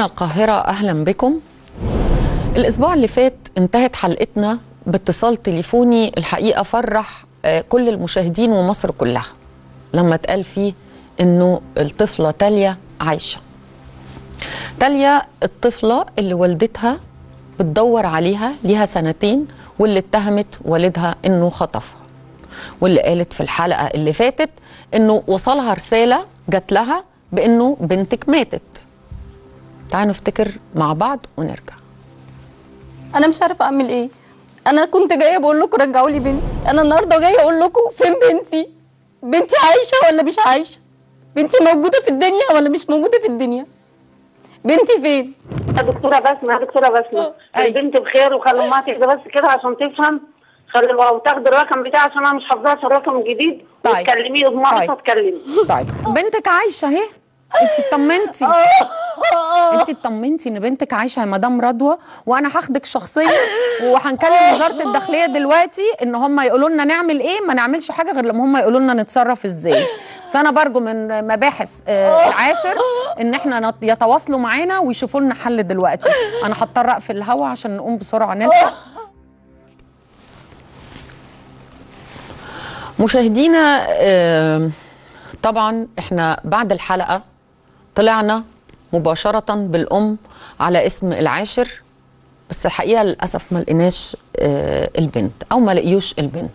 من القاهرة أهلا بكم الأسبوع اللي فات انتهت حلقتنا باتصال تليفوني الحقيقة فرح آه، كل المشاهدين ومصر كلها لما اتقال فيه إنه الطفلة تاليا عايشة تاليا الطفلة اللي والدتها بتدور عليها ليها سنتين واللي اتهمت والدها إنه خطفها واللي قالت في الحلقة اللي فاتت إنه وصلها رسالة جات لها بإنه بنتك ماتت تعالوا نفتكر مع بعض ونرجع انا مش عارفه اعمل ايه انا كنت جايه بقول لكم رجعوا لي بنتي انا النهارده جايه اقول لكم فين بنتي بنتي عايشه ولا مش عايشه بنتي موجوده في الدنيا ولا مش موجوده في الدنيا بنتي فين يا دكتورة بسمة يا دكتورة بسمة أي. البنت بخير وخلي امها تهدى بس كده عشان تفهم خلي وتاخد الرقم بتاعي عشان انا مش حافظاه عشان الرقم جديد طيب. وتكلميه امها طيب. بس تكلمي طيب بنتك عايشه اهي انت اطمنتي انت اطمنتي ان بنتك عايشه يا مدام رضوى وانا هاخدك شخصيا وهنكلم وزاره الداخليه دلوقتي ان هم يقولوا لنا نعمل ايه ما نعملش حاجه غير لما هم يقولوا لنا نتصرف ازاي بس انا برجو من مباحث آه، العاشر ان احنا نت- يتواصلوا معانا ويشوفوا لنا حل دلوقتي انا هضطر اقفل الهوا عشان نقوم بسرعه نلحق مشاهدينا آه، طبعا احنا بعد الحلقه طلعنا مباشره بالام على اسم العاشر بس الحقيقه للاسف ما لقيناش آه، البنت او ما لقيوش البنت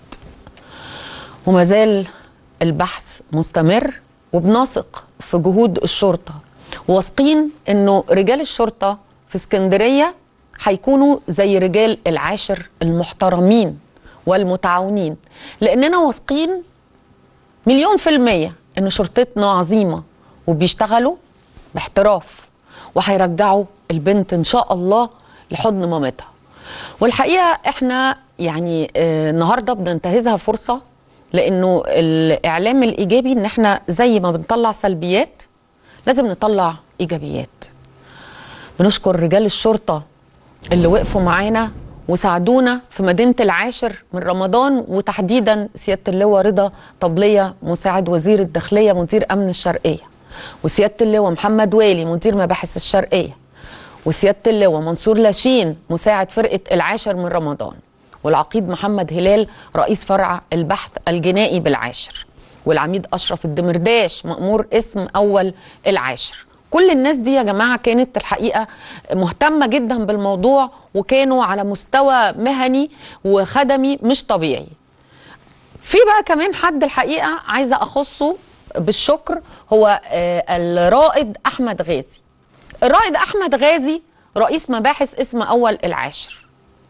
وما زال البحث مستمر وبنثق في جهود الشرطه واثقين انه رجال الشرطه في اسكندريه هيكونوا زي رجال العاشر المحترمين والمتعاونين لاننا واثقين مليون في المية إن شرطتنا عظيمة وبيشتغلوا باحتراف وهيرجعوا البنت إن شاء الله لحضن مامتها والحقيقة إحنا يعني آه، النهاردة بننتهزها فرصة لأنه الإعلام الإيجابي إن إحنا زي ما بنطلع سلبيات لازم نطلع إيجابيات بنشكر رجال الشرطة اللي وقفوا معانا وساعدونا في مدينة العاشر من رمضان وتحديدا سيادة اللواء رضا طبلية مساعد وزير الداخلية مدير أمن الشرقية وسيادة اللواء محمد والي مدير مباحث الشرقية وسيادة اللواء منصور لاشين مساعد فرقة العاشر من رمضان والعقيد محمد هلال رئيس فرع البحث الجنائي بالعاشر والعميد أشرف الدمرداش مأمور اسم أول العاشر كل الناس دي يا جماعة كانت الحقيقة مهتمة جدا بالموضوع وكانوا على مستوى مهني وخدمي مش طبيعي في بقى كمان حد الحقيقة عايزة أخصه بالشكر هو آه، الرائد أحمد غازي الرائد أحمد غازي رئيس مباحث اسم أول العاشر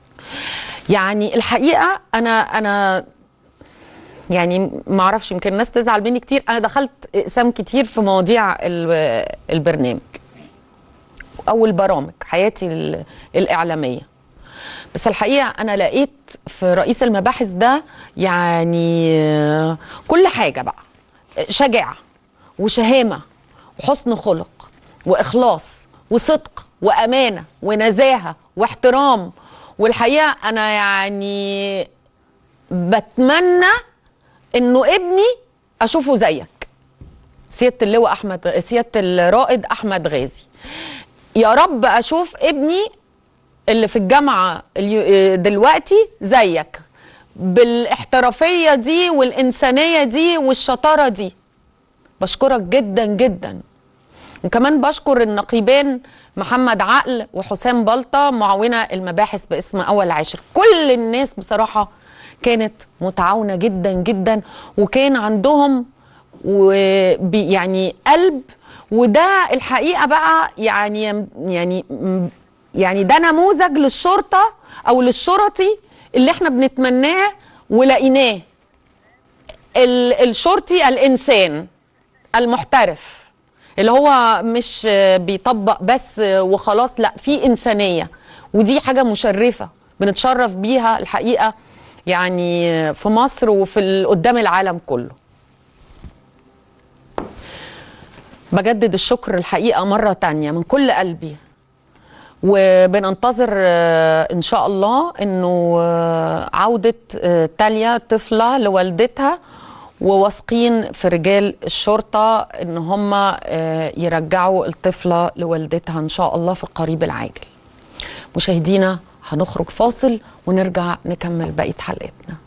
يعني الحقيقة أنا أنا يعني ما اعرفش يمكن الناس تزعل مني كتير انا دخلت اقسام كتير في مواضيع ال- البرنامج او البرامج حياتي ال- الاعلاميه بس الحقيقه انا لقيت في رئيس المباحث ده يعني آه، كل حاجه بقى شجاعه وشهامه وحسن خلق واخلاص وصدق وامانه ونزاهه واحترام والحقيقه انا يعني بتمنى انه ابني اشوفه زيك سياده اللواء احمد سياده الرائد احمد غازي يا رب اشوف ابني اللي في الجامعه اليو- دلوقتي زيك بالاحترافيه دي والانسانيه دي والشطاره دي بشكرك جدا جدا وكمان بشكر النقيبان محمد عقل وحسام بلطة معاونة المباحث باسم أول عاشر كل الناس بصراحة كانت متعاونة جدا جدا وكان عندهم وبي يعني قلب وده الحقيقة بقى يعني يعني يعني ده نموذج للشرطة أو للشرطي اللي احنا بنتمناه ولقيناه ال- الشرطي الإنسان المحترف اللي هو مش بيطبق بس وخلاص لا في إنسانية ودي حاجة مشرفة بنتشرف بيها الحقيقة يعني في مصر وفي ال- قدام العالم كله بجدد الشكر الحقيقة مرة تانية من كل قلبي وبننتظر آه، ان شاء الله انه آه، عوده آه، تاليا طفله لوالدتها وواثقين في رجال الشرطه ان هم آه، يرجعوا الطفله لوالدتها ان شاء الله في القريب العاجل مشاهدينا هنخرج فاصل ونرجع نكمل بقيه حلقتنا